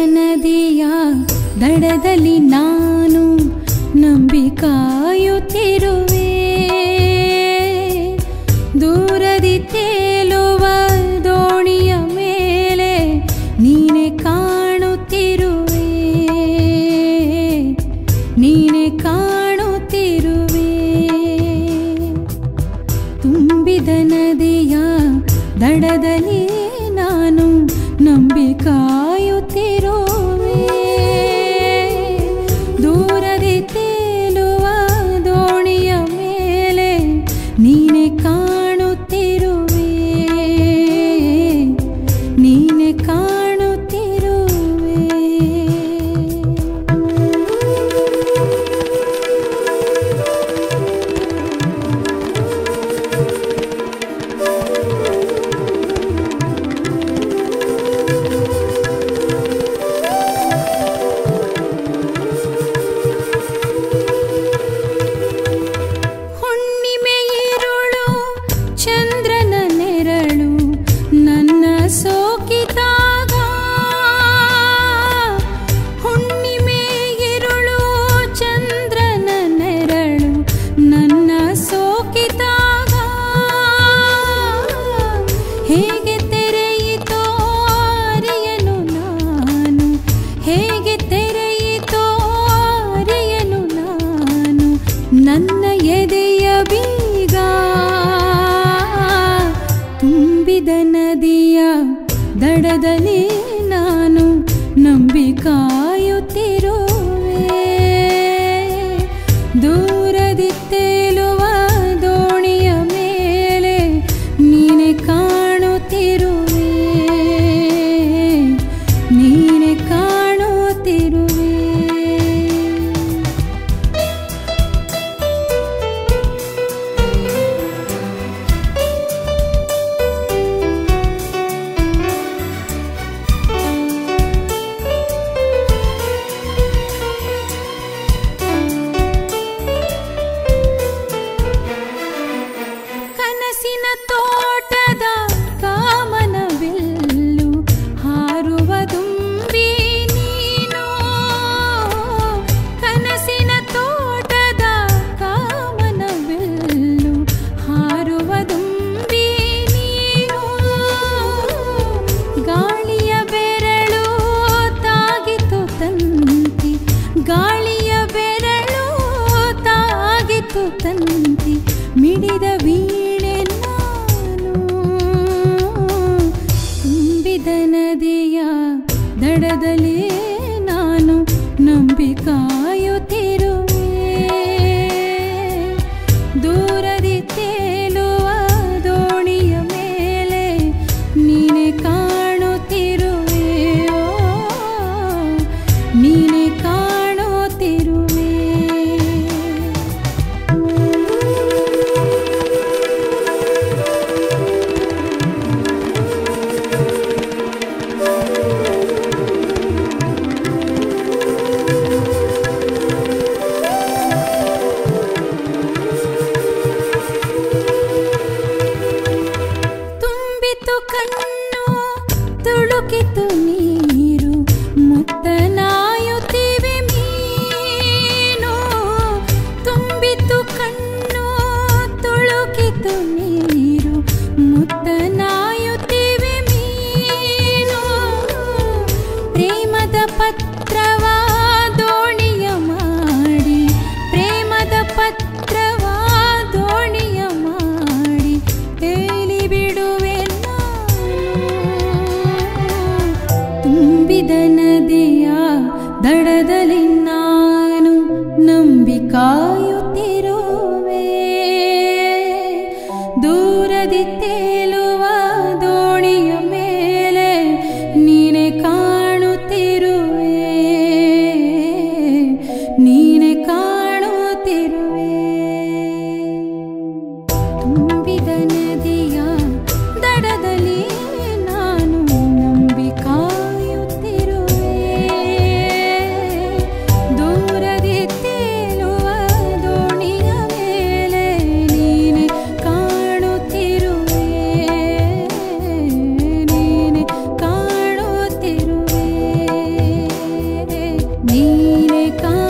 ನದಿಯ ದಡದಲ್ಲಿ ನಾನು ನಂಬಿ ಕಾಯುತ್ತಿರುವೆ ದೂರದಿ ತೇಲುವ ದೋಣಿಯ ಮೇಲೆ ನೀನೆ ಕಾಣುತ್ತಿರುವೆ ನೀನೆ ಕಾಣುತ್ತಿರುವೆ ತುಂಬಿದ ನದಿಯ ದಡದಲ್ಲಿ ನಾನು ನಂಬಿ ಕಾಯುತ್ತಿರುವೆ ದೂರದಿ ತೇಲುವ ದೋಣಿಯ ಮೇಲೆ ನೀನೆ ಕಾಣುತ್ತಿರುವೆ ನೀನೆ ಕಾಣುತ್ತಿರುವೆ ಹುಣ್ಣಿಮೆ ഇരുಳು ಚಂದ್ರನ ನೆರಳು ನನ್ನ ಸೋಕಿದಾಗ ಹುಣ್ಣಿಮೆ ഇരുಳು ಚಂದ್ರನ ನೆರಳು ನನ್ನ ಸೋಕಿದಾಗ ಹೇಗೆ ತೆರೆಯಿತೋ ಅರಿಯನು ನಾನು ಹೇಗೆ ತೆರೆಯಿತೋ ಅರಿಯನು ನಾನು ನನ್ನ ಎದೆಯ ಬೀಗ ತುಂಬಿದ ನದಿಯ ದಡದಲ್ಲಿ ನಾನು ನಂಬಿ ಕಾಯುತ್ತಿರುವೆ ದೂರದಿ ತೇಲುವ ದೋಣಿಯ ಮೇಲೆ ನೀನೆ ಕಾಣುತ್ತಿರುವೆ ನೀನೆ ಕಾಣುತ್ತಿರುವೆ ಕನಸಿನ ತೋಟದ ಕಾಮನ ಬಿಲ್ಲು ಹಾರುವ ದುಂಬಿ ನೀನು ಕನಸಿನ ತೋಟದ ಕಾಮನ ಬಿಲ್ಲು ಹಾರುವ ದುಂಬಿ ನೀನು ಗಾಳಿಯ ಬೆರಳು ತಾಗಿತು ತಂತಿ ಗಾಳಿಯ ಬೆರಳು ತಾಗಿತು ತಂತಿ ಮಿಡಿದ ವೀಣೆ ನಾನು ತುಂಬಿದ ನದಿಯ ದಡದಲ್ಲಿ ನಾನು ನಂಬಿ ಕಾಯುತ್ತಿರುವೆ ದೂರದಿ ತೇಲುವ ದೋಣಿಯ ಮೇಲೆ ನೀನೆ ಕಾಣುತ್ತಿರುವೆ ಓ, ನೀನೆ ಕಾಣುತ್ತಿರುವೆ ತುಂಬಿತು ಕಣ್ಣು ತುಳುಕಿತು ನೀರು ಮುತ್ತನಾಯುತ್ತಿವೆ ಮೀನು ತುಂಬಿತು ಕಣ್ಣು ತುಳುಕಿತು ನೀರು ಮುತ್ತನಾಯುತ್ತಿವೆ ಮೀನು ಪ್ರೇಮದ ಪತ್ರವ ದೋಣಿಯ ಮಾಡಿ ಪ್ರೇಮದ ಪತ್ರವ ದೋಣಿಯ ಮಾಡಿ ತೇಲಿ ಬಿಡುವೆ ತುಂಬಿದ ನದಿಯ ದಡದಲ್ಲಿ ನಾನು ನಂಬಿ ಕಾಯುತ್ತಿರುವೆ ದೂರದಿ ತೇಲುವ ದೋಣಿಯ ಮೇಲೆ ನೀನೆ ಕಾಣುತ್ತಿರುವೆ ನೀನೆ ಕಾಣುತ್ತಿರುವೆ ತುಂಬಿದ ನದಿಯ ದಡದಲ್ಲಿ ನಾನು ನಂಬಿ ಕಾಯುತ್ತಿರುವೆ ದೂರದಿ ತೇಲುವ ಕಾಣುತ್ತಿರುವೆ